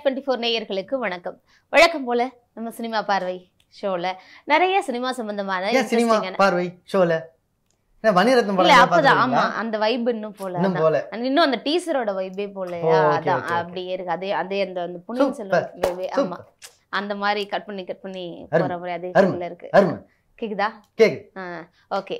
Twenty four நேயர்களுக்கு வணக்கம் வழக்கம் போல நம்ம சினிமா பார்வை ஷோல நிறைய சினிமா சம்பந்தமான ஏன் சினிமா interesting-ஆன- பார்வை ஷோல என்ன மணிரத்னம் இல்ல படம் அப்பதான் ஆமா பாத்துருக்கீங்களா அந்த வைப் இன்னும் போல இன்னும் அதான். போல அந்த இன்னும் அந்த டீசரோட வைபே போல ஓ, okay, அதான் okay, okay. அப்படியே இருக்கு அதே அதே அந்த அந்த புனியின் Super, செல்வன் vibe, ஆமா சூப்பர் அந்த மாதிரி கட் பண்ணி கட் பண்ணி அருமை, போற மாதிரி அதே அருமை. feel இருக்கு அருமை கேக்குதா கேக்கு ஓகே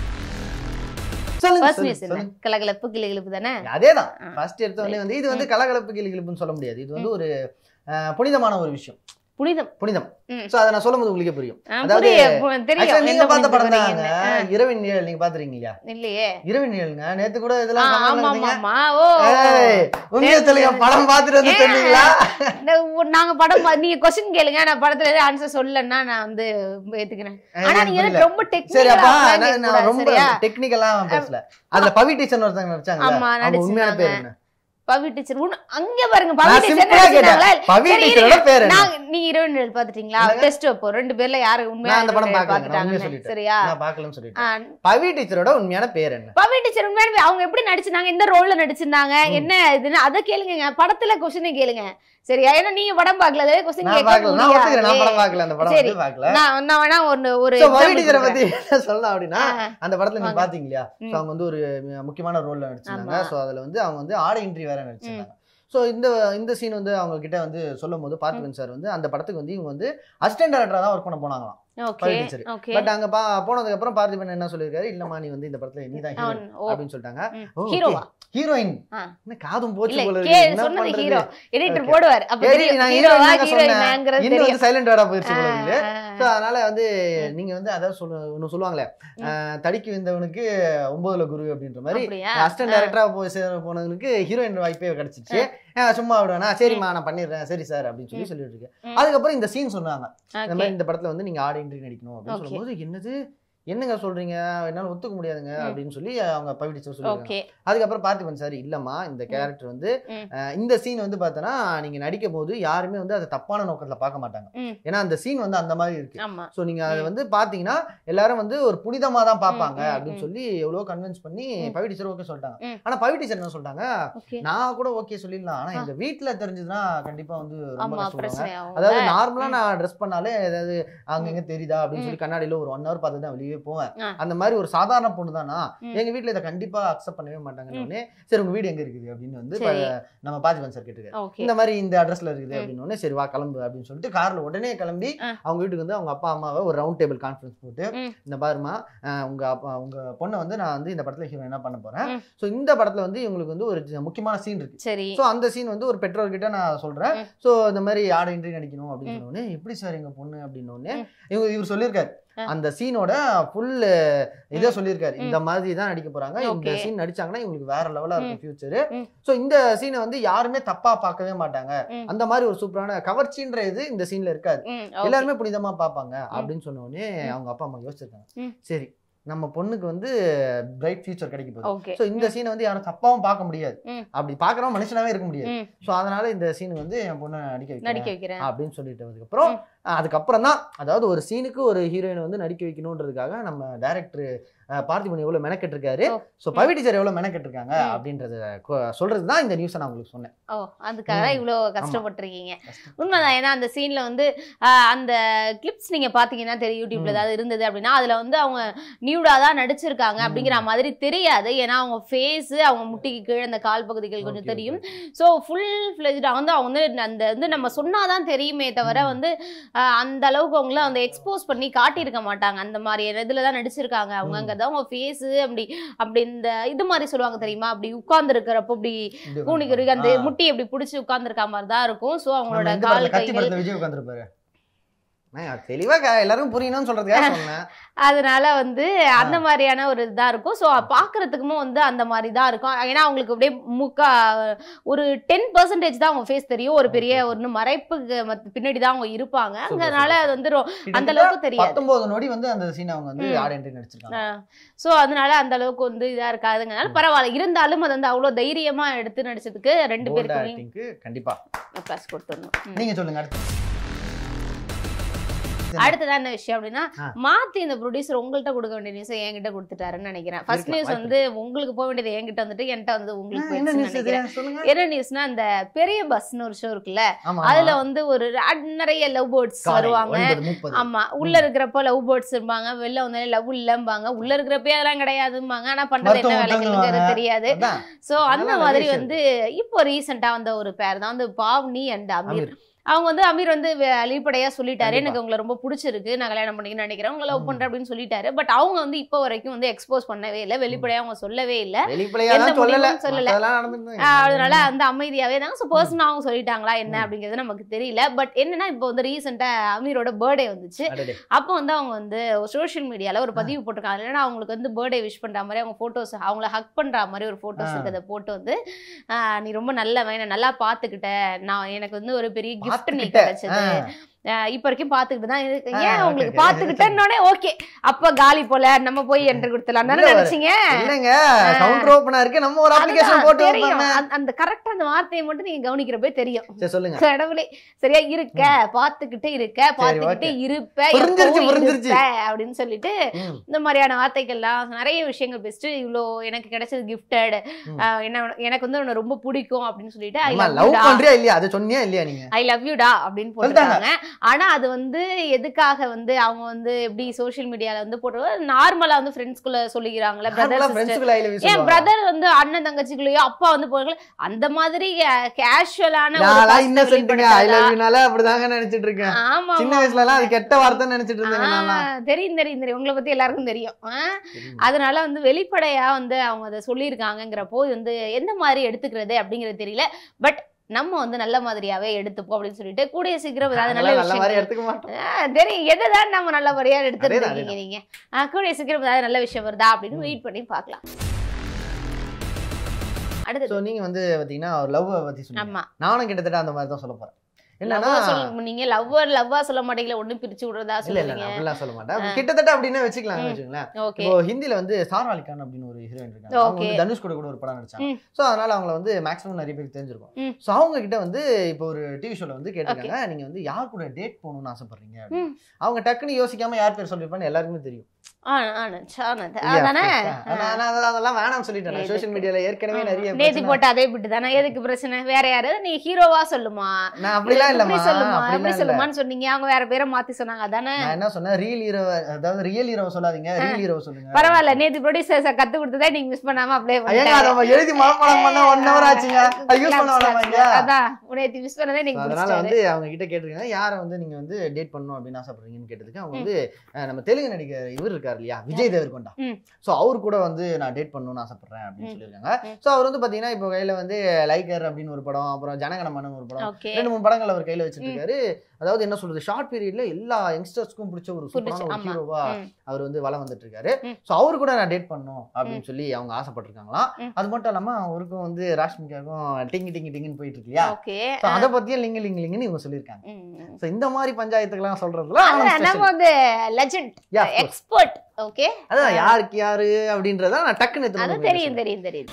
சொல்லுங்க ஃபர்ஸ்ட் சொல்லுங்க, நியூஸ் என்ன சொல்லுங்க கலகலப்பு கிளகிழப்பு தானே அதேதான் ஆ. ஃபர்ஸ்ட் எடுத்த உடனே வந்து இது வந்து கலகலப்பு கிளிகிளிப்புன்னு சொல்ல முடியாது இது வந்து ஒரு அஹ், புனிதமான ஒரு விஷயம் புனிதம் புனிதம் ம். சோ அதை நான் சொல்லும் போது உங்களுக்கே புரியும் ஆ, அதாவது, புரிய- பு- தெரியும் Actually, நீங்க எந்த பார்த்த புனிதம் படம் தாங்க வரீங்கன்னு. ஆ, இரவின் நிழல் நீங்க பாத்துறீங்க இல்லையா இல்லையே இரவின் நிழலுங்க நேத்து கூட ஆ, இதெல்லாம் ஆமா comment ல ஆமா இருந்தீங்க. ஆமா ஓ ஏய், உண்மையை சொல்லுங்க படம் பார்த்துட்டு வந்து ஏன்? சொன்னீங்களா இந்த உ- நாங்க படம் பா- நீங்க கொஸ்டின் கேளுங்க நான் படத்துல ஏதாவது ஆன்சர் சொல்லலன்னா நான் வந்து ஏத்துக்கிறேன் ஆனா நீங்க புரியல. எனக்கு ரொம்ப சரி அப்பா டெக்னிக்கலா நான் நான் ரொம்ப சரியா டெக்னிக்கலா பேசல அதுல பவி டீச்சர் ஒருத்தங்க நடிச்சாங்க ஆமா, அவங்க உண்மையான பேர் நடிச்சிருந்தாங்க. என்ன பவி டீச்சர் உன் அங்க பாருங்க பவி நான் டீச்சர் சிம்பிளா நடிச்சிருந்தாங்களா? கேட்டேன் பவி சரி, டீச்சரோட இருங்க. பேர் என்ன நாங்க நீங்க இரவு நிழல் பாத்துட்டீங்களா இல்லைங்க. டெஸ்ட் வைப்போம் ரெண்டு பேர்ல யாரு உண்மையா நான் அந்த படம் இரவு நிழல் பார்க்கல, நான் உண்மையை பாத்துட்டாங்கன்னு. சொல்லிட்டேன். சரியா நான் பார்க்கலன்னு சொல்லிட்டேன் ஆ, பவி டீச்சரோட உண்மையான பேர் என்ன பவி டீச்சர் உண்மையான அவங்க எப்படி நடிச்சிருந்தாங்க எந்த ரோல்ல நடிச்சிருந்தாங்க என்ன இதுன்னு அதை கேளுங்க படத்துல கொஸ்டினை கேளுங்க சரியா ஏன்னா நீங்க படம் பார்க்கல கொஸ்டின் நான் கேட்க பார்க்கல நான் ஒத்துக்கிறேன் நான் படம் முடியாது பார்க்கல அந்த படம் சரி. வந்து பார்க்கல நான் நான் வேணா ஒரு ஒரு சோ பவி example டீச்சரை பத்தி கொடுக்குறேன். என்ன சொல்லலாம் அப்படின்னா ஆ, அந்த படத்துல நீங்க வாங்க. பாத்தீங்க இல்லையா ம். சோ அவங்க வந்து ஒரு மு- முக்கியமான ரோல்ல நடிச்சிருந்தாங்க ஆமா. சோ அதுல வந்து அவங்க வந்து ஆடை இன்ட்ரி வேற நடிச்சிருந்தாங்க சோ இந்த இந்த சீன் வந்து அவங்க கிட்ட வந்து சொல்லும் போது பார்த்திபன் சார் வந்து அந்த படத்துக்கு வந்து இவங்க வந்து அசிஸ்டன்ட் டைரக்டரா தான் ஒர்க் பண்ண போனாங்களாம் okay Pavi teacher okay but அங்க பா போனதுக்கு அப்புறம் பார்த்திபன் என்ன சொல்லிருக்காரு இல்லம்மா நீ வந்து இந்த படத்துல நீ தான் ஹீரோயின் அவன் ஓ அப்படின்னு சொல்லிட்டாங்க ஓ, okay. ஹீரோவா ஹீரோயின் ஆ. என்ன காதும் போச்சு இல்ல போல கே இருக்கு என்ன சொன்னது பண்றது ஹீரோ எடிட்டர் Okay. போடுவார் அப்ப சரி, தெரியும் நான் ஹீரோவா heroine தாங்க சொன்னேன். ஹீரோயினாங்கிறது இன்னும் தெரியும் வந்து சைலண்ட் வேடா போயிருச்சு போல இருக்கு ஆ, So, ஆ, அதனால வந்து ம். நீங்க வந்து அதாவது சொல்ல ஒண்ணு சொல்லுவாங்களே ம். அஹ், தடிக்கு வந்தவனுக்கு ஒன்பதுல குரு அப்படின்ற மாதிரி அப்படியா அசிஸ்டன்ட் டைரக்டரா போய் சேர போனவனுக்கு ஹீரோயின் வாய்ப்பே கிடைச்சிச்சு அஹ், சும்மா விடுவேனா சரிம்மா நான் பண்ணிடுறேன் சரி சார் அப்படின்னு சொல்லி சொல்லிட்டு இருக்கேன் ம். அதுக்கப்புறம் இந்த சீன் சொன்னாங்க இந்த ஓகே மாதிரி இந்த படத்துல வந்து நீங்க ஆடி இன்ட்ரி நடிக்கணும் அப்படின்னு Okay. சொல்லும்போது என்னது என்னங்க சொல்றீங்க என்னால ஒத்துக்க முடியாதுங்க ம். அப்படின்னு சொல்லி அவங்க பவி டீச்சர் சொல்லிருக்காங்க ஓகே அதுக்கப்புறம் பார்த்திபன் சார் இல்லம்மா இந்த கேரக்டர் வந்து ம். அஹ், இந்த சீன் வந்து பார்த்தோன்னா நீங்க நடிக்கும் போது யாருமே வந்து அதை தப்பான நோக்கத்துல பார்க்க மாட்டாங்க ம். ஏன்னா அந்த சீன் வந்து அந்த மாதிரி இருக்கு ஆமா சோ நீங்க அதை ம். வந்து பாத்தீங்கன்னா எல்லாரும் வந்து ஒரு புனிதமா தான் பார்ப்பாங்க ம், ம், அப்படின்னு ம். சொல்லி எவ்வளவு கன்வின்ஸ் பண்ணி ம். பவி டீச்சர் ஓகே சொல்லிட்டாங்க ம். ஆனா பவி டீச்சர் என்ன சொல்லிட்டாங்க ஓகே நான் கூட ஓகே சொல்லிடலாம் ஆனா ஆ. எங்க வீட்ல தெரிஞ்சதுன்னா கண்டிப்பா வந்து ரொம்ப ஆமா கஷ்டப்படுவாங்க பிரச்சனை ஆகும் அதாவது நார்மலா நான் ட்ரெஸ் பண்ணாலே ஏதாவது அங்க எங்க தெரியுதா அப்படின்னு ம். சொல்லி கண்ணாடியில ஒரு ஒன் ஹவர் பார்த்து தான் வெளியே போவேன் ஆ. அந்த மாதிரி ஒரு சாதாரண பொண்ணு தானா ம். எங்க வீட்ல இதை கண்டிப்பா அக்செப்ட் பண்ணவே மாட்டாங்கன்னு உடனே சரி உங்க வீடு எங்க இருக்குது அப்படின்னு வந்து சரி. ப- நம்ம பாத்திபன் சார் கேட்டுருக்காரு ஓகே இந்த மாதிரி இந்த அட்ரஸ்ல இருக்குது ம். அப்படின்னு உடனே சரி வா கிளம்பு அப்படின்னு சொல்லிட்டு கார்ல உடனே கிளம்பி ஆ. அவங்க வீட்டுக்கு வந்து அவங்க அப்பா அம்மாவை ஒரு ரவுண்ட் டேபிள் கான்ஃபரன்ஸ் போட்டு ம். இந்த பாருமா அஹ், உங்க அப்பா உங்க பொண்ணை வந்து நான் வந்து இந்த படத்துல ஹீரோயினா பண்ண போறேன் ம். சோ இந்த படத்துல வந்து இவங்களுக்கு வந்து ஒரு ஜ- முக்கியமான சீன் இருக்கு சரி சோ அந்த சீன் வந்து ஒரு பெற்றோர்கிட்ட நான் சொல்றேன் ம். சோ இந்த மாதிரி ஆட இன்ட்ரி நடிக்கணும் அப்படின்னு ம். சொன்ன உடனே எப்படி சார் எங்க பொண்ணு அப்படின்னு உடனே ம். இவங்க இவர் சொல்லியிருக்காரு ஆ. அந்த சீனோட ஃபுல் இதை சொல்லியிருக்காரு ம். இந்த மாதிரி தான் நடிக்க போறாங்க இந்த Okay. சீன் நடிச்சாங்கன்னா இவங்களுக்கு வேற லெவலா இருக்கும் ஃபியூச்சர் ம். சோ இந்த சீனை வந்து யாருமே தப்பா பார்க்கவே மாட்டாங்க ம். அந்த மாதிரி ஒரு சூப்பரான கவர்ச்சின்ற இது இந்த சீன்ல இருக்காது ம் ஓகே எல்லாருமே புனிதமா பார்ப்பாங்க அப்படின்னு சொன்ன உடனே ம். அவங்க அப்பா அம்மா யோசிச்சிருக்காங்க ம். சரி நம்ம பொண்ணுக்கு வந்து பிரைட் ஃபியூச்சர் கிடைக்க போகுது ஓகே சோ இந்த சீனை வந்து யாரும் தப்பாவும் பார்க்க முடியாது ம். அப்படி பாக்குறவன் மனுஷனாவே இருக்க முடியாது ம் சோ அதனால இந்த சீன் வந்து என் பொண்ணை நடிக்க வைக்கிறேன் நடிக்க வைக்கிறேன் அப்படின்னு சொல்லிட்டதுக்கு அப்புறம் அதுக்கப்புறம் தான் அதாவது ஒரு சீனுக்கு ஒரு ஹீரோயினை வந்து நடிக்க வைக்கணுன்றதுக்காக நம்ம டைரக்டர் பார்த்திபன் எவ்வளவு மெனக்கெட்டு இருக்காரு ஓ. சோ பவி டீச்சர் எவ்வளவு மெனக்கெட்டு இருக்காங்க ம். அப்படின்றத கொ- சொல்றது தான் இந்த நியூஸை நான் உங்களுக்கு சொன்னேன் ஓ அதுக்காக தான் ம். இவ்வளோ கஷ்டப்பட்டிருக்கீங்க கஷ்டம். உண்மைதான் ஏன்னா அந்த சீன்ல வந்து ஆஹ், அந்த கிளிப்ஸ் நீங்க பாத்தீங்கன்னா தெரியும் யூடியூப்ல ம். ஏதாவது இருந்தது அப்படின்னா அதுல வந்து அவங்க நியூடா தான் நடிச்சிருக்காங்க ம். அப்படிங்கிற மாதிரி தெரியாது ஏன்னா அவங்க ஃபேஸ் அவங்க முட்டிக்கு கீழே அந்த கால் பகுதிகள் கொஞ்சம் Okay, தெரியும் ஸோ ஃபுல் ஃபிளெஜ்டா வந்து அவங்க வந்து அந்த வந்து நம்ம சொன்னாதான் தெரியுமே தவிர ம். வந்து ஆஹ், அந்த அளவுக்கு அவங்கள அந்த எக்ஸ்போஸ் பண்ணி காட்டியிருக்க மாட்டாங்க அந்த மாதிரி இதுல தான் நடிச்சிருக்காங்க அவங்கங்கிறது அவங்க ஃபேஸ் அப்படி அப்படி இந்த இது மாதிரி சொல்லுவாங்க தெரியுமா அப்படி உட்கார்ந்து இருக்கிறப்போ அப்படி இப்படி கூனிக்கு அந்த ஆ. முட்டி அப்படி புடிச்சு உட்கார்ந்துருக்க மாதிரி தான் இருக்கும் சோ நம்ம அவங்களோட இந்த கால் படத்துல கத்தி கைகள் படத்துல விஜய் உட்காந்துருப்பாரு நான் தெளிவா க- எல்லாருக்கும் புரியணும்னு சொல்றதுக்காக சொன்னேன் அதனால வந்து அந்த மாதிரியான ஒரு இதா இருக்கும் ஸோ பாக்குறதுக்குமே வந்து அந்த மாதிரி தான் இருக்கும் ஏன்னா அவங்களுக்கு அப்படியே முக்கா ஒரு டென் பர்சன்டேஜ் தான் அவங்க ஃபேஸ் தெரியும் ஒரு பெரிய Okay. ஒரு மறைப்புக்கு மத்த- பின்னாடி தான் அவங்க இருப்பாங்க Super, அதனால super. அது வந்து ரொ- அந்த கிட்டத்தட்ட அளவுக்கு தெரியாது பத்தொன்பது நொடி வந்து அந்த சீன் அவங்க வந்து ம். ஆட என்ட்ரி நடிச்சிருக்காங்க ஸோ அதனால அந்த அளவுக்கு வந்து இதா இருக்காதுங்கனால பரவாயில்ல இருந்தாலும் அது வந்து அவ்வளவு தைரியமா எடுத்து நடிச்சதுக்கு ரெண்டு Bold பேருக்குமே acting-க்கு கண்டிப்பா ப்ளஸ் கொடுத்துடணும் ம். நீங்க சொல்லுங்க அடுத்து விஷயம் அடுத்ததான் என்ன விஷயம் அப்படின்னா ஆ. மாத்தி இந்த ப்ரொடியூசர் உங்கள்கிட்ட கொடுக்க வேண்டிய நியூஸ் என்கிட்ட கொடுத்துட்டாருன்னு நினைக்கிறேன் ஃபர்ஸ்ட் இருக்கலாம், நியூஸ் வாய்ப்பு வந்து உங்களுக்கு போக வேண்டியது என்கிட்ட வந்துட்டு என்கிட்ட வந்து உங்களுக்கு என்ன போயிடுச்சுன்னு நியூஸ் நினைக்கிறேன் சொல்லுங்க என்ன நியூஸ்னா இந்த பெரிய பஸ்னு ஒரு ஷோ இருக்குல்ல ஆமா அதுல வந்து ஒரு அட்- நிறைய லவ் பேர்ட்ஸ் வருவாங்க முப்பது ஆமா உள்ள இருக்கிறப்ப லவ் பேர்ட்ஸ் இருப்பாங்க வெளில வந்து லவ் இல்லம்பாங்க உள்ள இருக்கிறப்ப அதெல்லாம் கிடையாதும்பாங்க ஆனா பண்றது என்ன மருத்துவம் வேலைகளுக்கு அது தங்குவாங்க. தெரியாது அதான் சோ அந்த அதெல்லாம் மாதிரி நிறைய வந்து இப்போ ரீசெண்டா வந்த ஒரு பேர் தான் வந்து பாவ்னி அண்ட் அமீர் அமீர். அவங்க வந்து அமீர் வந்து வெ- வெளிப்படையா சொல்லிட்டாரு கண்டிப்பா. எனக்கு உங்களை ரொம்ப பிடிச்சிருக்கு நான் கல்யாணம் பண்ணிக்கணும்னு நினைக்கிறேன் உங்களை லவ் ம். பண்றேன் அப்படின்னு சொல்லிட்டாரு பட் அவங்க வந்து இப்போ வரைக்கும் வந்து எக்ஸ்போஸ் பண்ணவே இல்லை வெளிப்படையா அவங்க சொல்லவே இல்லை வெளிப்படையா எந்த தான் சொல்லல முடிவும் சொல்லல. மத்ததெல்லாம் நடந்துட்டு ஆஹ் அதனால வந்து அமைதியாவே தான் ஸோ பர்சனாக அவங்க சொல்லிட்டாங்களா என்ன ம். அப்படிங்கிறது நமக்கு தெரியல பட் என்னன்னா இப்போ வந்து ரீசெண்டா அமீரோட பர்த்டே வந்துச்சு அடடே. அப்போ வந்து அவங்க வந்து சோஷியல் மீடியால ஒரு பதிவு போட்டிருக்காங்க இல்லைன்னா அவங்களுக்கு வந்து பர்த்டே விஷ் பண்ற மாதிரி அவங்க போட்டோஸ் அவங்கள ஹக் பண்ற மாதிரி ஒரு போட்டோஸ் ஆ. இருக்கிறத போட்டு வந்து ஆஹ் நீ ரொம்ப நல்லவன் என்னை நல்லா பாத்துக்கிட்ட நான் எனக்கு வந்து ஒரு பெரிய கிஃப்ட் நீ பாத்துக்கிட்ட. கிடைச்சது ஆஹ் இப்ப வரைக்கும் பாத்துக்கிட்டு தான் இருக்கு ஆ, ஏன் okay, உங்களுக்கு okay. பாத்துக்கிட்டேன்னோடனே ஓகே அப்ப காலி போல நம்ம போய் என்ட்ரு கொடுத்துலாம் தானே இல்ல, ஒரு- நினைச்சீங்க இல்லைங்க கவுண்டர் ஓபனா இருக்கு நம்ம ஒரு அப்ளிகேஷன் அதுதான் போட்டு தெரியும் வைப்போமே. அந்த- அந்த கரெக்டா அந்த வார்த்தையை மட்டும் நீங்க கவனிக்கிறப்பே தெரியும் சரி சொல்லுங்க கடவுளே சரியா இருக்க பாத்துக்கிட்டு இருக்க பாத்துக்கிட்டு இருப்ப புரிஞ்சிருச்சு, எப்பவும் புரிஞ்சிருச்சு. இருப்ப அப்படின்னு சொல்லிட்டு ம், இந்த மாதிரியான வார்த்தைகள்லாம் நிறைய விஷயங்கள் பேசிட்டு இவ்வளோ எனக்கு கிடைச்சது கிஃப்டட் ம். என்ன எனக்கு வந்து உன்னை ரொம்ப பிடிக்கும் அப்படின்னு சொல்லிட்டு ஐ ஆமா, லவ் love யூடா பண்றியா இல்லையா அது சொன்னியா இல்லையா நீங்க ஐ லவ் யூடா அப்படின்னு போட்டுருக்காங்க ஆனா அது வந்து எதுக்காக வந்து அவங்க வந்து எப்படி சோஷியல் மீடியால வந்து போட்டு நார்மலா வந்து ஃப்ரெண்ட்ஸ்குள்ள சொல்லிக்கிறாங்களே நார்மலா பிரதர் ஃப்ரெண்ட்ஸ்க்குள்ள ஐ லவ் யூ என் சொல்லுவாங்க பிரதர் வந்து அண்ணன் தங்கச்சிக்குள்ளேயோ அப்பா வந்து போகல அந்த மாதிரி கேஷுவலான நான் இன்னசென்ட்ங்க ஐ லவ் யூனால அப்படிதாங்க நினைச்சிட்டு இருக்கேன் ஆமா சின்ன வயசுல எல்லாம் அது கெட்ட வார்த்தை நினைச்சிட்டு இருந்தேங்க நான் ஆ, தெரியும் தெரியும் தெரியும் உங்களை பத்தி எல்லாருக்கும் தெரியும் ஆ, அதனால வந்து வெளிப்படையா வந்து அவங்க அதை சொல்லியிருக்காங்கங்கிறப்போ இது வந்து எந்த மாதிரி எடுத்துக்கிறது அப்படிங்கிறது தெரியல பட் நம்ம வந்து நல்ல மாதிரியாவே எடுத்துப்போம் அப்படின்னு சொல்லிட்டு கூடிய சீக்கிரம் ஏதாவது நல்ல நல்ல மாதிரி விஷயம் எடுத்துக்க மாட்டோம் தெரியும் எதுதான் நம்ம நல்ல மாதிரியா எடுத்துட்டு அதேதான், இருக்கீங்க நீங்க ஆ, கூடிய சீக்கிரம் ஏதாவது நல்ல விஷயம் வருதா அப்படின்னு வெயிட் பண்ணி பார்க்கலாம் அடுத்தது சோ நீங்க வந்து பாத்தீங்கன்னா ஒரு லவ் பத்தி சொன்னீங்க ஆமா நானும் கிட்டத்தட்ட அந்த மாதிரி தான் சொல்ல போறேன் என்னன்னா லவ்வா சொல்ல நீங்க லவ்வர் லவ்வா சொல்ல மாட்டீங்களா ஒண்ணு பிரிச்சு விடுறதா இல்ல இல்ல சொல்லுவீங்க நான் அப்படிலாம் சொல்ல மாட்டேன் கிட்டத்தட்ட அப்படின்னு வச்சுக்கலாம் ம். வச்சுங்களேன் ஓகே இப்போ ஹிந்தில வந்து சாரா அலி கான் அப்படின்னு ஒரு ஹீரோயின் இருக்காங்க அவங்க Okay. வந்து தனுஷ் கூட கூட ஒரு படம் நடிச்சாங்க ம். சோ அதனால அவங்கள வந்து மேக்ஸிமம் நிறைய பேருக்கு தெரிஞ்சிருக்கும் ம். சோ அவங்க கிட்ட வந்து இப்போ ஒரு டிவி ஷோல வந்து கேட்டிருக்காங்க நீங்க வந்து யார் கூட டேட் போகணும்னு ஆசைப்படுறீங்க அப்படின்னு. ம். அவங்க டக்குன்னு யோசிக்காம யார் பேர் சொல்லிருப்பான்னு எல்லாருக்குமே தெரியும் ஆனந்த் ஆனந்த் ஆனந்த் Yeah, அதானே of course. ஆனா, ஆனா அதெல்லாம் அதெல்லாம் வேணாம்னு சொல்லிட்டேன் எதுக்கு? சோஷியல் மீடியால ஏற்கனவே நிறைய நேத்தி பிரச்சனை- போட்ட அதே பிட்டு தானே எதுக்கு பிரச்சனை வேற யாரு நீ ஹீரோவா சொல்லுமா நான் அப்படிலாம் இல்லம்மா எப்படி சொல்லுமா எப்படி அப்படிலாம் இல்ல. சொல்லுமான்னு சொன்னீங்க அவங்க வேற பேரை மாத்தி சொன்னாங்க அதானே நான் என்ன சொன்னேன் ரீல் ஹீரோ அதாவது ரியல் ஹீரோ சொல்லாதீங்க ரீல் ஹீரோ சொல்லுங்க பரவாயில்ல நேத்து ப்ரொடியூசர் கத்து கொடுத்ததே நீங்க மிஸ் பண்ணாம அப்ளை ஏங்க அதை நம்ம எழுதி மனப்பாடம் பண்ண ஒன் ஹவர் ஆச்சுங்க அது யூஸ் பண்ண வேணாமா இங்க அதான் நேத்து மிஸ் பண்ணதே நீங்க So, அதனால பிடிச்சிட்டாரு. வந்து அவங்க கிட்ட கேட்டிருக்காங்க யாரை வந்து நீங்க வந்து டேட் பண்ணணும் அப்படின்னு ஆசைப்படுறீங்கன்னு கேட்டதுக்கு அவங்க வந்து அஹ், நம்ம தெலுங்கு நடிகர் இவர் இருக்காரு இல்லையா விஜய் தேவர்கொண்டா ம். சோ அவர் கூட வந்து நான் டேட் பண்ணணும்னு ஆசைப்படுறேன் அப்படின்னு ம். சொல்லியிருக்காங்க ம். சோ அவர் வந்து பாத்தீங்கன்னா இப்போ கையில வந்து லைக்கர் அப்படின்னு ஒரு படம் அப்புறம் ஜனகணமனன் ஒரு படம் ஓகே ரெண்டு மூணு படங்கள் அவர் கையில வச்சிட்டு இருக்காரு அதாவது என்ன சொல்றது ஷார்ட் பீரியட்ல எல்லா யங்ஸ்டர்ஸ்க்கும் பிடிச்ச ஒரு பிடிச்ச, சூப்பரான ஒரு ஆமா. ஹீரோவா ம். அவர் வந்து வளம் வந்துட்டு இருக்காரு ம். சோ அவரு கூட நான் டேட் பண்ணணும் அப்படின்னு சொல்லி அவங்க ஆசைப்பட்டிருக்காங்களாம் ம். அது மட்டும் இல்லாம அவருக்கும் வந்து ராஷ்மிகாவுக்கும் டிங்கி டிங்கி டிங்கின்னு போயிட்டு இருக்கு இல்லையா ஓகே So, அத பத்தியும் லிங்கு லிங்கு லிங்குன்னு இவங்க சொல்லியிருக்காங்க ம். சோ இந்த மாதிரி பஞ்சாயத்துக்கெல்லாம் சொல்றதுல அதான் நம்ம வந்து லெஜெண்ட் எக்ஸ்பர்ட் ஓகே அதான் யாருக்கு யாரு அப்படின்றத நான் டக்குன்னு எடுத்துட்டு அது வந்து தெரியும் சொல்றேன். தெரியும் தெரியும்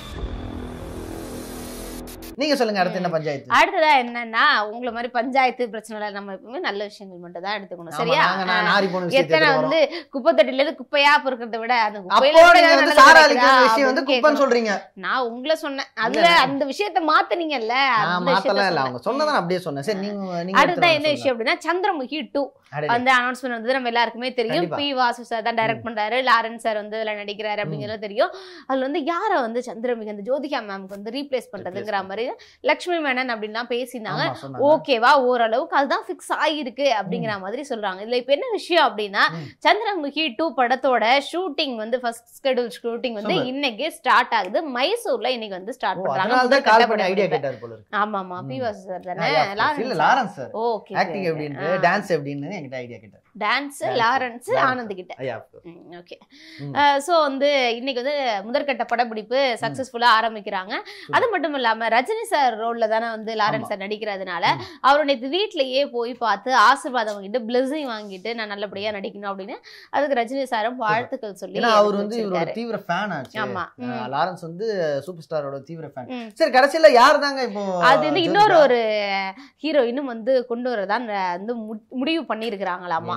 நீங்க சொல்லுங்க அடுத்து என்ன பஞ்சாயத்து அடுத்ததா என்னன்னா உங்களை மாதிரி பஞ்சாயத்து பிரச்சனை நம்ம எப்பவுமே நல்ல விஷயங்கள் மட்டும் தான் எடுத்துக்கணும் ஆமா, சரியா நாங்க நான் நாரி போன விஷயத்தை எத்தனை எடுத்துட்டு வந்து குப்பை தொட்டில இருந்து குப்பையா பொறுக்கிறத விட அந்த அப்போ குப்பையில கூட நீங்க ஏதாவது வந்து நல்லது சாரா கிடைக்குதா அழிக்கிற விஷயம் வந்து அப்படின்னு குப்பன்னு கேட்கணும். சொல்றீங்க நான் உங்களை சொன்னேன் அதுல இல்ல, அந்த விஷயத்த மாத்துனீங்கல்ல நான் அந்த விஷயத்த மாத்தலாம் இல்ல சொன்னேன். அவங்க சொன்னதை நான் அப்படியே சொன்னேன் சரி நீங்க நீங்க அடுத்த என்ன எடுத்துட்டு விஷயம் அப்படின்னா சந்திரமுகி டூ அடடே. அந்த அனௌன்ஸ்மெண்ட் வந்து நம்ம எல்லாருக்குமே தெரியும் கண்டிப்பா. பி வாசு சார் தான் டைரக்ட் பண்றாரு லாரன்ஸ் சார் வந்து இதுல நடிக்கிறாரு அப்படிங்கிறது தெரியும் அதுல வந்து யார வந்து சந்திரமுகி அந்த ஜோதிகா மேம்க்கு வந்து ரீப்ளேஸ் பண்றதுங்கிற மாதிரி லக்ஷ்மி மேனன் அப்படின்லாம் பேசியிருந்தாங்க ஆமா, சொன்னாங்க. ஓகேவா ஓரளவுக்கு அதுதான் ஃபிக்ஸ் ஆகிருக்கு அப்படிங்கிற மாதிரி சொல்றாங்க இதுல இப்ப என்ன விஷயம் அப்படின்னா ம். சந்திரமுகி டூ படத்தோட ஷூட்டிங் வந்து ஃபர்ஸ்ட் ஸ்கெடியூல் ஷூட்டிங் வந்து Super. இன்னைக்கு ஸ்டார்ட் ஆகுது மைசூர்ல இன்னைக்கு வந்து ஸ்டார்ட் ஓ, பண்றாங்க அதனால தான் கால் பண்ணி ஐடியா முதற்கட்ட கேட்டாரு போல இருக்கு ஆமா ஆமா பி ம். வாசு சார் ஆ, தானே yeah, of course. இல்ல லாரன்ஸ் சார் ஓகே ஆக்டிங் எப்படின்னு டான்ஸ் எப்படின்னு என்கிட்ட ஐடியா கேட்டார் dance Dance. Lawrence Lawrence. Anand கிட்ட ஐயா of course. ஓகே ம். சோ வந்து இன்னைக்கு வந்து முதற்கட்ட படப்பிடிப்பு சக்சஸ்ஃபுல்லா ஆரம்பிக்கிறாங்க அது மட்டும் இல்லாம ரஜினி சார் ரோல்ல தானே வந்து லாரன்ஸ் சார் நடிக்கிறதுனால ம். அவர் நேற்று வீட்லயே போய் பார்த்து ஆசீர்வாதம் வாங்கிட்டு பிளஸிங் வாங்கிட்டு நான் நல்லபடியா நடிக்கணும் அப்படின்னு அதுக்கு ரஜினி சாரும் வாழ்த்துக்கள் சொல்லி ஏன்னா அவர் வந்து அனுப்பி இவரோட வச்சிருக்காரு. தீவிர ஃபேன் ஆச்சு ஆமா ம். அஹ் லாரன்ஸ் வந்து சூப்பர் ஸ்டாரோட தீவிர ஃபேன் ம். சரி கடைசியில யார் தாங்க இப்போ அது வந்து ஜோதிகா? இன்னொரு ஒரு ஹீரோயினும் வந்து கொண்டு வரதான் வந்து மு- முடிவு பண்ணியிருக்கிறாங்களாமா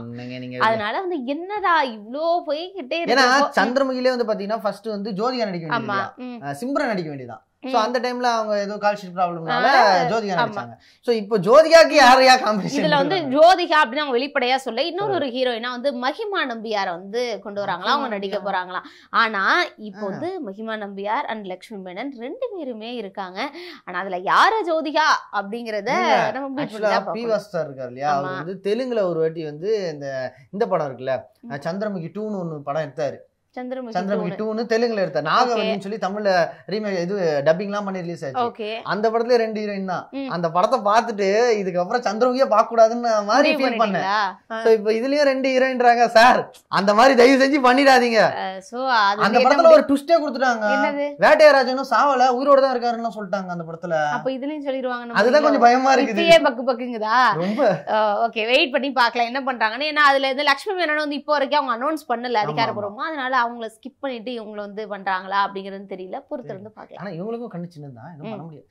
என்னங்க நீங்க அதனால வந்து என்னடா இவ்ளோ போய்கிட்டே ஏன்னா இருக்கு சந்திரமுகிலே வந்து பாத்தீங்கன்னா ஃபர்ஸ்ட் வந்து ஜோதிகா நடிக்க ஆமா வேண்டியது ம், அஹ் சிம்ரன் நடிக்க வேண்டியதான் ம். சோ அந்த டைம்ல அவங்க ஏதோ கால்ஷீட் ப்ராப்ளம்னால ஆ, ஜோதிகா ஆமா. நடிச்சாங்க சோ இப்போ ஜோதிகாக்கு யாரையா காம்பினேஷன் இதுல வந்து ஜோதிகா அப்படின்னு அவங்க வெளிப்படையா சொல்ல இன்னொரு ஒரு ஹீரோயினா வந்து மகிமா நம்பியார வந்து கொண்டு வராங்களா அவங்க மகிமா நடிக்க நம்பியார். போறாங்களாம் ஆனா இப்போ ஆ. வந்து மகிமா நம்பியார் அண்ட் லக்ஷ்மி மேனன் ரெண்டு பேருமே இருக்காங்க ஆனா அதுல யாரு ஜோதிகா அப்படிங்கறத இல்ல, நம்ம wait ஆக்சுவலா பண்ணிதான் பி பார்க்கணும். வாஸ்தர் இருக்கார் இல்லையா அவர் ஆமா. வந்து தெலுங்குல ஒரு வாட்டி வந்து இந்த இந்த படம் இருக்குல்ல அஹ் சந்திரமுகி டூன்னு ஒன்னு படம் எடுத்தாரு சந்திரமுகி சந்திரமுகி two. டூன்னு தெலுங்குல எடுத்தார் நாகவல்லின்னு சொல்லி தமிழ்ல ரீமேக் இது டப்பிங் எல்லாம் பண்ணி ரிலீஸ் ஆச்சு ஓகே அந்த படத்துல ரெண்டு ஹீரோயின் தான் ம். அந்த படத்தை பார்த்துட்டு இதுக்கப்புறம் சந்திரமுகியே பார்க்க கூடாதுன்னு மாதிரி முடிவு ஃபீல் பண்ணேன் பண்ணிட்டீங்களா சோ இப்போ இதுலயும் ரெண்டு ஹீரோயின்றாங்க சார் அந்த மாதிரி தயவு செஞ்சு பண்ணிடாதீங்க சோ அது அந்த என்ன படத்துல ஒரு ட்விஸ்டே கொடுத்துட்டாங்க என்னது வேட்டையராஜனும் சாவல உயிரோட தான் இருக்காருன்னு சொல்லிட்டாங்க அந்த படத்துல அப்ப இதுலயும் சொல்லிடுவாங்க அதுதான் கொஞ்சம் பயமா இருக்குது இப்பயே பக்கு பக்குங்குதா ரொம்ப ஓகே வெயிட் பண்ணி பார்க்கலாம் என்ன பண்றாங்கன்னு ஏன்னா அதுல இருந்து லக்ஷ்மி மேனன் வந்து இப்போ வரைக்கும் அவங்க அனௌன்ஸ் பண்ணல அதிகாரப்பூர்வமா அதனால அவங்கள ஸ்கிப் பண்ணிட்டு இவங்க வந்து பண்றாங்களா அப்படிங்கிறது தெரியல பொறுத்திருந்து பார்க்கலாம் ஆனா இவங்களுக்கும் கண்ணு சின்னதுதான் எதுவும் பண்ண முடியாது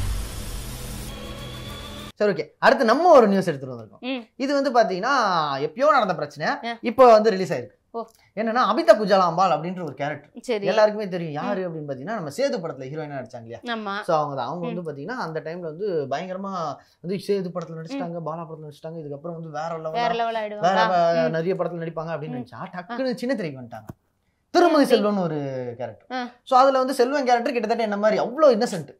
சரி ஓகே அடுத்து நம்ம ஒரு நியூஸ் எடுத்துட்டு வந்திருக்கோம் ம். இது வந்து பாத்தீங்கன்னா எப்பயோ நடந்த பிரச்சனை ஆ. இப்போ வந்து ரிலீஸ் ஆயிருக்கு ஓ. என்னன்னா அபிதா குஜாலாம்பாள் அப்படின்ற ஒரு கேரக்டர் சரி எல்லாருக்குமே தெரியும் யாரு அப்படின்னு பாத்தீங்கன்னா நம்ம சேது படத்துல ஹீரோயினா நடிச்சாங்க இல்லையா ஆமா ஸோ அவங்க தான் அவங்க வந்து பாத்தீங்கன்னா அந்த டைம்ல வந்து பயங்கரமா வந்து சேது படத்துல நடிச்சிட்டாங்க பாலா படத்துல நடிச்சிட்டாங்க இதுக்கப்புறம் வந்து வேற வேற லெவல் லெவல் வேற ஆயிடுவாங்க வ- நிறைய படத்துல நடிப்பாங்க அப்படின்னு நினைச்சா டக்குன்னு சின்ன திரைக்கு வந்துட்டாங்க திருமதி எப்படி? செல்வம்னு ஒரு ஆ. கேரக்டர் ஸோ அதுல வந்து செல்வம் கேரக்டர் கிட்டத்தட்ட என்ன மாதிரி அவ்வளோ இன்னசென்ட்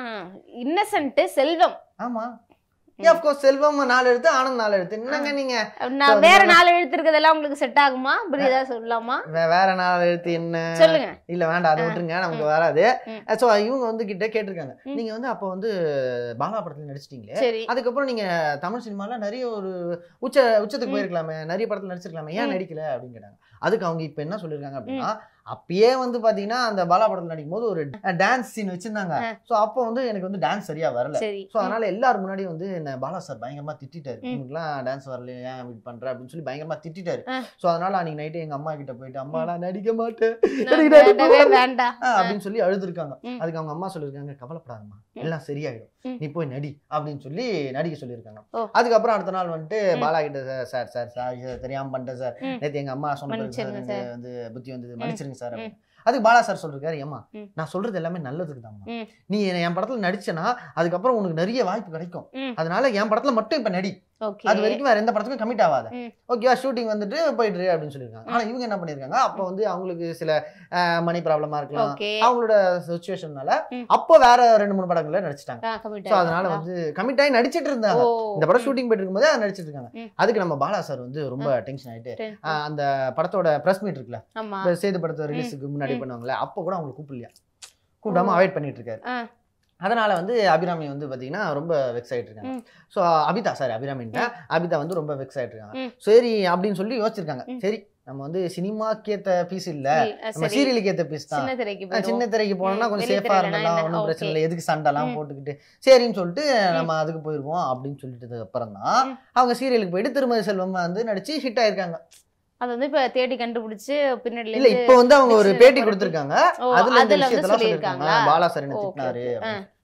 இன்னசென்ட் செல்வம் ஆமா ம். கோர்ஸ் செல்வம் நாலு எழுத்து ஆனந்த் நாலு எழுத்து என்னங்க நீங்க நான் So, வேற அதனால- நாலு எழுத்து இருக்கிறதெல்லாம் உங்களுக்கு செட் ஆகுமா இப்படி ஏதாவது சொல்லலாமா வே- வேற நாலு எழுத்து என்ன சொல்லுங்க இல்ல வேண்டாம் அதை விட்டுருங்க நமக்கு வராது ம். ஸோ இவங்க வந்து கிட்ட கேட்டிருக்காங்க ம். நீங்க வந்து அப்போ வந்து பாலா படத்துல நடிச்சிட்டீங்களே சரி அதுக்கப்புறம் நீங்க தமிழ் சினிமால நிறைய ஒரு உச்ச உச்சத்துக்கு ம். போயிருக்கலாமே நிறைய படத்துல நடிச்சிருக்கலாமே ஏன் ம். நடிக்கல அப்படின்னு கேட்டாங்க அதுக்கு அவங்க இப்ப என்ன சொல்லிருக்காங்க அப்படின்னா அப்பயே வந்து பாத்தீங்கன்னா அந்த பாலா படத்துல நடிக்கும் போது ஒரு டான்ஸ் சீன் வச்சிருந்தாங்க ஆ. சோ அப்போ வந்து எனக்கு வந்து டான்ஸ் சரியா வரல சரி சோ அதனால எல்லாரும் முன்னாடியும் வந்து என்ன பாலா சார் பயங்கரமா திட்டிட்டாரு ம். உங்களுக்குலாம் டான்ஸ் வரல ஏன் இப்படி பண்ற அப்படின்னு சொல்லி பயங்கரமா திட்டிட்டாரு ஆ. சோ அதனால அன்னைக்கு நைட்டு எங்க அம்மா கிட்ட போயிட்டு அம்மா நான் நடிக்க மாட்டேன் நான் எனக்கு நடிப்பு வேண்டவே வரல. வேண்டாம் ஆ, அப்படின்னு சொல்லி அழுதுருக்காங்க ம். அதுக்கு அவங்க அம்மா சொல்லிருக்காங்க கவலைப்படாதம்மா ம். எல்லாம் சரியாயிடும் ம். நீ போய் நடி அப்படின்னு சொல்லி நடிக்க சொல்லியிருக்காங்க ஓ. அதுக்கப்புறம் அடுத்த நாள் வந்துட்டு ம். பாலா கிட்ட சார் சார் சார் சார் இது தெரியாம பண்ணிட்டேன் சார் ம். நேத்து எங்க அம்மா சொன்ன பிறகு சார் மன்னிச்சிருங்க எனக்கு சார். வந்து புத்தி வந்தது ம். மன்னிச்சிருங்க சார் ம். அப்படின்னு. அதுக்கு பாலா சார் சொல்லிருக்காரு ஏமா ம். நான் சொல்றது எல்லாமே நல்லதுக்கு தான்மா ம். நீ என் படத்துல நடிச்சனா அதுக்கப்புறம் உனக்கு நிறைய வாய்ப்பு கிடைக்கும் ம். அதனால என் படத்துல மட்டும் இப்ப நடி ஓகே அது வரைக்கும் வேற எந்த படத்துக்கும் கமிட் ஆகாத ம். ஓகேவா ஷூட்டிங் வந்துட்டு போயிட்டு அப்படின்னு சொல்லியிருக்காங்க ஆனா இவங்க என்ன பண்ணிருக்காங்க அப்போ வந்து அவங்களுக்கு சில மணி ப்ராப்ளமா இருக்கலாம் ஓகே அவங்களோட சுச்சுவேஷன்னால ம். அப்போ வேற ரெண்டு மூணு படங்கள்ல நடிச்சிட்டாங்க கமிட் சோ அதனால வந்து கமிட் ஆகி நடிச்சிட்டு இருந்தாங்க ஓ இந்த படம் ஷூட்டிங் போயிட்டு இருக்கும்போது அதை நடிச்சிட்டு இருக்காங்க ம். அதுக்கு நம்ம பாலா சார் வந்து ரொம்ப டென்ஷன் ஆயிட்டு சரி. ஆஹ் அந்த படத்தோட பிரஸ் மீட் இருக்குல்ல ஆமா இந்த சேது படத்தை ரிலீஸுக்கு முன்னாடி ம். பண்ணுவாங்கல்ல அப்போ கூட அவங்களை கூப்பிடலையா கூப்பிடாம ஓ. அவாய்ட் பண்ணிட்டு இருக்காரு ஆ. அதனால வந்து அபிராமி வந்து பாத்தீங்கன்னா ரொம்ப வெக்ஸ் ஆயிட்டு இருக்காங்க ம். ஸோ அபிதா சாரி அபிராமின்ட்ட அபிதா வந்து ரொம்ப வெக்ஸ் ஆயிட்டு இருக்காங்க ம். சரி அப்படின்னு சொல்லி யோசிச்சிருக்காங்க ம். சரி நம்ம வந்து சினிமாக்கு ஏத்த பீஸ் இல்ல சரி, நம்ம சரி. சீரியலுக்கு ஏத்த பீஸ் தான் சின்ன திரைக்கு ஆ, போயிடுவோம். சின்ன திரைக்கு போனோம்னா ம், கொஞ்சம் வெளி சேஃபா திரையிலனா இருந்தலாம் என்ன? ஒன்றும் பிரச்சனை Okay. இல்லை எதுக்கு சண்டைலாம் ம். போட்டுக்கிட்டு சரின்னு சொல்லிட்டு நம்ம அதுக்கு போயிருவோம் அப்படின்னு சொல்லிட்டதுக்கு அப்புறம் தான் ம். அவங்க சீரியலுக்கு போயிட்டு திருமதி செல்வம் வந்து நடிச்சு ஹிட் ஆயிருக்காங்க அது வந்து இப்ப தேடி கண்டுபிடிச்சு பின்னாடில இல்ல இருந்து இப்போ வந்து அவங்க ஒரு dictionary பேட்டி போட்டு- கொடுத்திருக்காங்க ஓ, அதுல இந்த அதுல வந்து விஷயத்தெல்லாம் சொல்லியிருக்காங்க சொல்லியிருக்காங்களா? பாலா சார் என்ன ஓகே, திட்டினாரு ஓகே. ஆ. அப்படின்னு.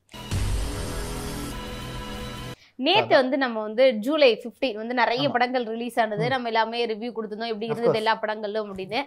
நேத்து வந்து நம்ம வந்து ஜூலை 15 வந்து நிறைய ஆமா. படங்கள் ரிலீஸ் ஆனது ம். நம்ம எல்லாமே ரிவ்யூ கொடுத்திருந்தோம் எப்படி Of இருந்தது course. எல்லா படங்களும் அப்படின்னு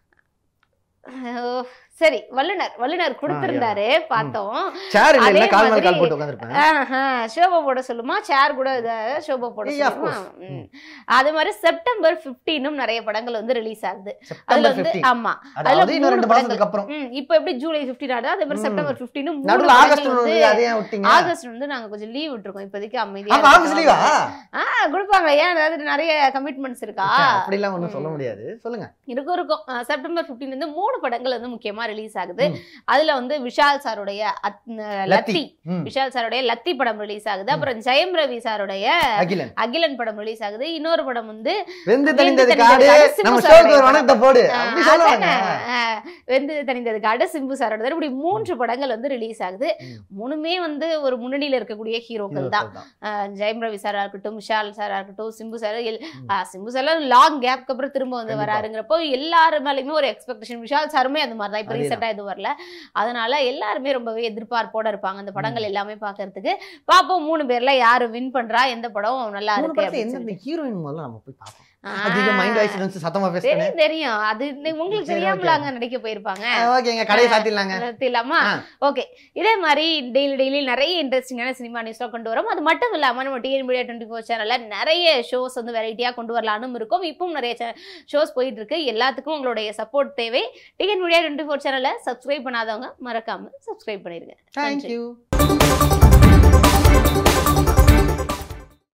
ஓ, சரி வல்லுனர் வல்லுனர் கொடுத்திருந்தாரு பார்த்தோம் சேர் இல்ல அதே கால் மேல மாதிரி- கால் போட்டு உட்காந்துருப்பேன் ஆஹா, ஷோபா போட சொல்லுமா சேர் கூட இத ஷோபா போட Yeah, of சொல்லுமா course. ம். அது மாதிரி செப்டம்பர் 15 நிறைய படங்கள் வந்து ரிலீஸ் ஆகுது அதுல செப்டம்பர் வந்து 15 ஆமா அதாவது இன்னும் மூணு ரெண்டு மாசத்துக்கு அப்புறம் ம், இப்போ எப்படி ஜூலை 15 ஆகுது அதே மாதிரி ம். செப்டம்பர் 15 மூணு நடுவுல ஆகஸ்ட் படங்கள் வந்து ஒண்ணு அதே ஏன் விட்டீங்க ஆகஸ்ட் வந்து நாங்க கொஞ்சம் லீவ் விட்டுருக்கோம் இப்போதைக்கு அமைதியா அப்ப ஆகஸ்ட் லீவா இருக்கட்டும். ஆ கொடுப்பாங்க ஏன் அதாவது நிறைய கமிட்மெண்ட்ஸ் இருக்கா அப்படி எல்லாம் ஒண்ணும் சொல்ல முடியாது சொல்லுங்க இருக்கும் இருக்கும் அஹ் செப்டம்பர் 15 வந்து மூணு படங்கள் வந்து முக்கியமா ரிலீஸ் ஆகுது ம். அதுல வந்து விஷால் சாருடைய அத்- அஹ் லத்தி. லத்தி ம். விஷால் சாருடைய லத்தி படம் ரிலீஸ் ஆகுது அப்புறம் ஜெயம் ரவி சாருடைய அகிலன் அகிலன் படம் ரிலீஸ் ஆகுது இன்னொரு படம் வந்து வெந்து வெந்து தணிந்தது தணிந்தது காடு காடு, சிம்பு நம்ம சாருடைய ஷோக்கு ஒரு வணக்கத்தை போடு அஹ், அப்படி சொல்லுவாங்க அதானே, அஹ், வெந்து தணிந்தது காடு சிம்பு சாரோட இப்படி மூன்று படங்கள் வந்து ரிலீஸ் ஆகுது ம். மூணுமே வந்து ஒரு முன்னணியில இருக்கக்கூடிய ஹீரோக்கள் தான் தான். அஹ், ஜெயம் ரவி சாரா இருக்கட்டும் விஷால் சாரா இருக்கட்டும் சிம்பு சார் ம். சிம்பு சார் லாங் கேப்க்கு அப்புறம் திரும்ப வந்து கண்டிப்பா. வராருங்கிறப்போ எல்லாரு மேலயுமே ஒரு எக்ஸ்பெக்டேஷன் விஷால் குணால் சாருமே அது மாதிரி தான் இப்போ அதேதான். ரீசெண்டாக எதுவும் வரல அதனால எல்லாருமே ரொம்பவே எதிர்பார்ப்போட இருப்பாங்க அந்த படங்கள் எல்லாமே பார்க்கறதுக்கு பாப்போம் மூணு பேர்ல யாரு வின் பண்றா எந்த படம் நல்லா மூணு இருக்கு படத்துல அப்படின்னு எந்த சொல்லிட்டு. ஹீரோயின் முதல்ல நம்ம போய் பார்ப்போம் ஆ, அதிக மைண்ட் வாய்ஸ் வந்து சத்தமா பேசுறேன் தெரியும் தெரியும் அது நீ- உங்களுக்கு சரி, தெரியாமல அங்க நடிக்க போயிருப்பாங்க ஓகேங்க கடையை சாத்திடலாங்க அது இல்லாமா ஆ. ஓகே இதே மாதிரி டெய்லி டெய்லி நிறைய இன்ட்ரெஸ்டிங்கான சினிமா நியூஸ்லாம் கொண்டு வரோம் அது மட்டும் இல்லாம நம்ம டிஎன் மீடியா டுவெண்ட்டி ஃபோர் சேனல்ல நிறைய ஷோஸ் வந்து வெரைட்டியா கொண்டு வரலாம்னு இருக்கும் இப்பவும் நிறைய ஷோஸ் போயிட்டு இருக்கு எல்லாத்துக்கும் உங்களுடைய சப்போர்ட் தேவை டிஎன் மீடியா டுவெண்ட்டி ஃபோர் சேனலை சப்ஸ்கிரைப் பண்ணாதவங்க மறக்காம சப்ஸ்கிரைப் பண்ணிருங்க நன்றி. தேங்க்யூ